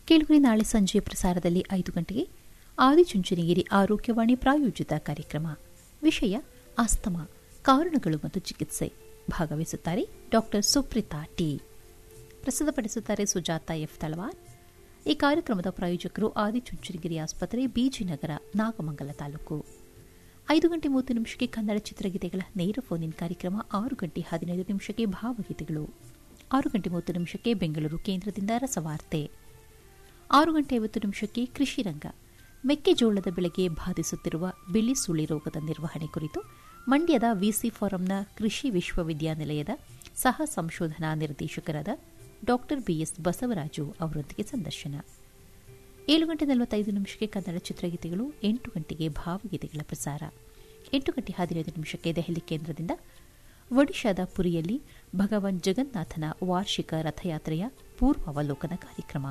ಕೇಳುಗರಿ ನಾಳೆ ಸಂಜೆಯ ಪ್ರಸಾರದಲ್ಲಿ ಐದು ಗಂಟೆಗೆ ಆದಿಚುಂಚನಗಿರಿ ಆರೋಗ್ಯವಾಣಿ ಪ್ರಾಯೋಜಿತ ಕಾರ್ಯಕ್ರಮ ವಿಷಯ ಆಸ್ತಮಾ ಕಾರಣಗಳು ಮತ್ತು ಚಿಕಿತ್ಸೆ ಭಾಗವಹಿಸುತ್ತಾರೆ ಡಾಕ್ಟರ್ ಸುಪ್ರೀತಾ ಟಿ ಪ್ರಸ್ತುತಪಡಿಸುತ್ತಾರೆ ಸುಜಾತ ಎಫ್ ತಳವಾರ್ ಈ ಕಾರ್ಯಕ್ರಮದ ಪ್ರಾಯೋಜಕರು ಆದಿಚುಂಚನಗಿರಿ ಆಸ್ಪತ್ರೆ ಬಿಜಿನಗರ ನಾಗಮಂಗಲ ತಾಲೂಕು ಐದು ಗಂಟೆ ಮೂವತ್ತು ನಿಮಿಷಕ್ಕೆ ಕನ್ನಡ ಚಿತ್ರಗೀತೆಗಳ ನೇರ ಫೋನ್ ಇನ್ ಕಾರ್ಯಕ್ರಮ ಆರು ಗಂಟೆ ಹದಿನೈದು ನಿಮಿಷಕ್ಕೆ ಭಾವಗೀತೆಗಳು ಆರು ಗಂಟೆ ಮೂವತ್ತು ನಿಮಿಷಕ್ಕೆ ಬೆಂಗಳೂರು ಕೇಂದ್ರದಿಂದ ರಸವಾರ್ತೆ ಆರು ಗಂಟೆ ಐವತ್ತು ನಿಮಿಷಕ್ಕೆ ಕೃಷಿ ರಂಗ ಮೆಕ್ಕೆಜೋಳದ ಬೆಳೆಗೆ ಬಾಧಿಸುತ್ತಿರುವ ಬಿಳಿ ಸುಳಿ ರೋಗದ ನಿರ್ವಹಣೆ ಕುರಿತು ಮಂಡ್ಯದ ವಿಸಿ ಫಾರಂನ ಕೃಷಿ ವಿಶ್ವವಿದ್ಯಾನಿಲಯದ ಸಹ ಸಂಶೋಧನಾ ನಿರ್ದೇಶಕರಾದ ಡಾಕ್ಟರ್ ಬಿಎಸ್ ಬಸವರಾಜು ಅವರೊಂದಿಗೆ ಸಂದರ್ಶನ ಏಳು ಗಂಟೆ ನಲವತ್ತೈದು ನಿಮಿಷಕ್ಕೆ ಕನ್ನಡ ಚಿತ್ರಗೀತೆಗಳು ಎಂಟು ಗಂಟೆಗೆ ಭಾವಗೀತೆಗಳ ಪ್ರಸಾರ ಎಂಟು ಗಂಟೆ ಹದಿನೈದು ನಿಮಿಷಕ್ಕೆ ದೆಹಲಿ ಕೇಂದ್ರದಿಂದ ಒಡಿಶಾದ ಪುರಿಯಲ್ಲಿ ಭಗವಾನ್ ಜಗನ್ನಾಥನ ವಾರ್ಷಿಕ ರಥಯಾತ್ರೆಯ ಪೂರ್ವಾವಲೋಕನ ಕಾರ್ಯಕ್ರಮ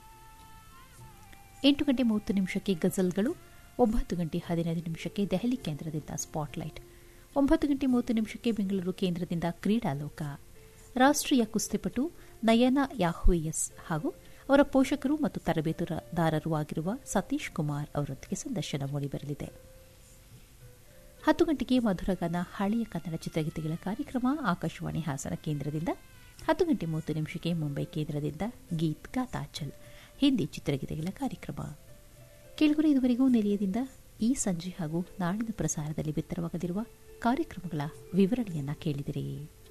ಎಂಟು ಗಂಟೆ ಮೂವತ್ತು ನಿಮಿಷಕ್ಕೆ ಗಜಲ್ಗಳು ಒಂಬತ್ತು ಗಂಟೆ ಹದಿನೈದು ನಿಮಿಷಕ್ಕೆ ದೆಹಲಿ ಕೇಂದ್ರದಿಂದ ಸ್ಪಾಟ್ಲೈಟ್ ಒಂಬತ್ತು ಗಂಟೆ ಮೂವತ್ತು ನಿಮಿಷಕ್ಕೆ ಬೆಂಗಳೂರು ಕೇಂದ್ರದಿಂದ ಕ್ರೀಡಾಲೋಕ ರಾಷ್ಟ್ರೀಯ ಕುಸ್ತಿಪಟು ನಯನ ಯಾಹುಯಿಯಸ್ ಹಾಗೂ ಅವರ ಪೋಷಕರು ಮತ್ತು ತರಬೇತುದಾರರೂ ಆಗಿರುವ ಸತೀಶ್ ಕುಮಾರ್ ಅವರೊಂದಿಗೆ ಸಂದರ್ಶನ ಮೂಡಿಬರಲಿದೆ ಹತ್ತು ಗಂಟೆಗೆ ಮಧುರಗಾನ ಹಳೆಯ ಕನ್ನಡ ಚಿತ್ರಗೀತೆಗಳ ಕಾರ್ಯಕ್ರಮ ಆಕಾಶವಾಣಿ ಹಾಸನ ಕೇಂದ್ರದಿಂದ ಹತ್ತು ಗಂಟೆ ಮೂವತ್ತು ನಿಮಿಷಕ್ಕೆ ಮುಂಬೈ ಕೇಂದ್ರದಿಂದ ಗೀತ್ ಗಾತಾಚಲ್ ಹಿಂದಿ ಚಿತ್ರಗೀತೆಗಳ ಕಾರ್ಯಕ್ರಮ ಕೇಳುಗರೆ ಇದುವರೆಗೂ ನಿಲಯದಿಂದ ಈ ಸಂಜೆ ಹಾಗೂ ನಾಳಿನ ಪ್ರಸಾರದಲ್ಲಿ ಬಿತ್ತರವಾಗಲಿರುವ ಕಾರ್ಯಕ್ರಮಗಳ ವಿವರಣೆಯನ್ನ ಕೇಳಿದಿರಿ